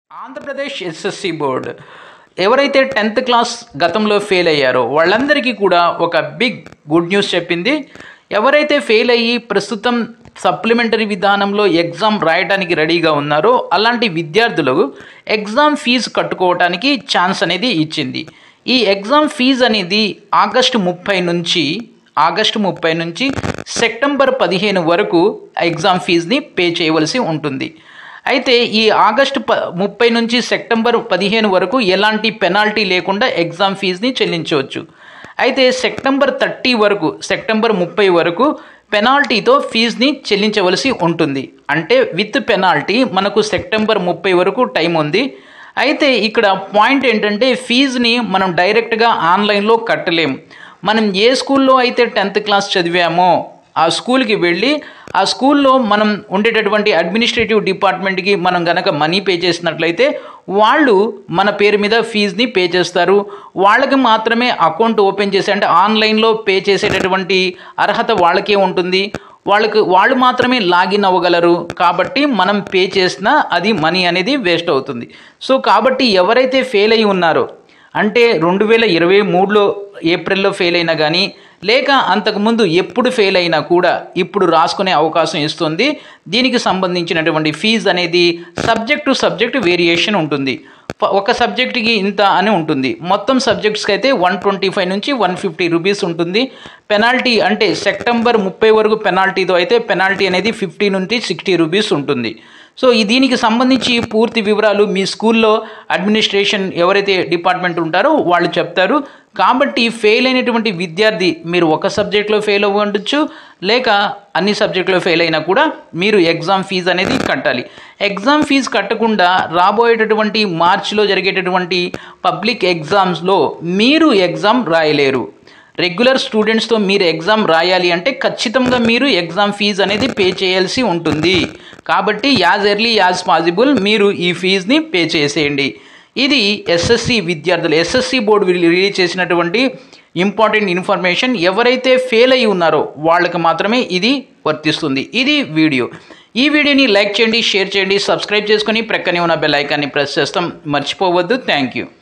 Andhra Pradesh SSC board ఎవరైతే tenth class గతంలో fail అయ్యారో వాళ్ళందరికీ కూడా ఒక బిగ్ గుడ్ న్యూస్ చెప్పింది ఎవరైతే ఫెయిల్ అయ్యి ప్రస్తుతం సప్లిమెంటరీ విధానంలో ఎగ్జామ్ రాయడానికి రెడీగా ఉన్నారో అలాంటి విద్యార్థులకు ఎగ్జామ్ ఫీజు కట్టుకోవడానికి ఛాన్స్ అనేది ఇచ్చింది ఈ ఎగ్జామ్ ఫీజు అనేది ఆగస్టు ముప్పై నుంచి ఆగస్టు ముప్పై నుంచి సెప్టెంబర్ పదిహేను వరకు ఎగ్జామ్ ఫీజుని పే చేయవలసి ఉంటుంది అయితే ఈ ఆగస్టు ప ముప్పై నుంచి సెప్టెంబర్ పదిహేను వరకు ఎలాంటి పెనాల్టీ లేకుండా ఎగ్జామ్ ఫీజుని చెల్లించవచ్చు అయితే సెప్టెంబర్ థర్టీ వరకు సెప్టెంబర్ ముప్పై వరకు పెనాల్టీతో ఫీజుని చెల్లించవలసి ఉంటుంది అంటే విత్ పెనాల్టీ మనకు సెప్టెంబర్ ముప్పై వరకు టైం ఉంది అయితే ఇక్కడ పాయింట్ ఏంటంటే ఫీజుని మనం డైరెక్ట్గా ఆన్లైన్లో కట్టలేం మనం ఏ స్కూల్లో అయితే టెన్త్ క్లాస్ చదివామో ఆ స్కూల్కి వెళ్ళి ఆ స్కూల్లో మనం ఉండేటటువంటి అడ్మినిస్ట్రేటివ్ డిపార్ట్మెంట్కి మనం గనక మనీ పే చేసినట్లయితే వాళ్ళు మన పేరు మీద ఫీజుని పే చేస్తారు వాళ్ళకి మాత్రమే అకౌంట్ ఓపెన్ చేసి అంటే ఆన్లైన్లో పే చేసేటటువంటి అర్హత వాళ్ళకే ఉంటుంది వాళ్ళకు వాళ్ళు మాత్రమే లాగిన్ అవ్వగలరు కాబట్టి మనం పే చేసినా అది మనీ అనేది వేస్ట్ అవుతుంది సో కాబట్టి ఎవరైతే ఫెయిల్ అయి ఉన్నారో అంటే రెండు వేల ఇరవై మూడులో ఏప్రిల్లో ఫెయిల్ అయినా కానీ లేక అంతకుముందు ఎప్పుడు ఫెయిల్ అయినా కూడా ఇప్పుడు రాసుకునే అవకాశం ఇస్తుంది దీనికి సంబంధించినటువంటి ఫీజు అనేది సబ్జెక్ట్ టు సబ్జెక్ట్ వేరియేషన్ ఉంటుంది ఫ- ఒక సబ్జెక్ట్కి ఇంత అని ఉంటుంది మొత్తం సబ్జెక్ట్స్కి అయితే వన్ ట్వంటీ ఫైవ్ నుంచి వన్ ఫిఫ్టీ రూపీస్ ఉంటుంది పెనాల్టీ అంటే సెప్టెంబర్ ముప్పై వరకు పెనాల్టీతో అయితే పెనాల్టీ అనేది ఫిఫ్టీ నుంచి సిక్స్టీ రూపీస్ ఉంటుంది సో ఈ దీనికి సంబంధించి పూర్తి వివరాలు మీ స్కూల్లో అడ్మినిస్ట్రేషన్ ఎవరైతే డిపార్ట్మెంట్ ఉంటారో వాళ్ళు చెప్తారు కాబట్టి ఫెయిల్ అయినటువంటి విద్యార్థి మీరు ఒక సబ్జెక్ట్లో ఫెయిల్ అవ్వచ్చు లేక అన్ని సబ్జెక్టులో ఫెయిల్ అయినా కూడా మీరు ఎగ్జామ్ ఫీజు అనేది కట్టాలి ఎగ్జామ్ ఫీజు కట్టకుండా రాబోయేటటువంటి మార్చిలో జరిగేటటువంటి పబ్లిక్ ఎగ్జామ్స్లో మీరు ఎగ్జామ్ రాయలేరు రెగ్యులర్ స్టూడెంట్స్తో మీరు ఎగ్జామ్ రాయాలి అంటే ఖచ్చితంగా మీరు ఎగ్జామ్ ఫీజు అనేది పే చేయాల్సి ఉంటుంది కాబట్టి యాజ్ ఎర్లీ యాజ్ పాసిబుల్ మీరు ఈ ఫీజుని పే చేసేయండి ఇది ఎస్ఎస్సి విద్యార్థులు ఎస్ఎస్సి బోర్డు రిలీజ్ చేసినటువంటి ఇంపార్టెంట్ ఇన్ఫర్మేషన్ ఎవరైతే ఫెయిల్ అయి ఉన్నారో వాళ్ళకి మాత్రమే ఇది వర్తిస్తుంది ఇది వీడియో ఈ వీడియోని లైక్ చేయండి షేర్ చేయండి సబ్స్క్రైబ్ చేసుకొని ప్రక్కనే ఉన్న బెల్ ఐకాన్ని ప్రెస్ చేస్తాం మర్చిపోవద్దు థ్యాంక్ యూ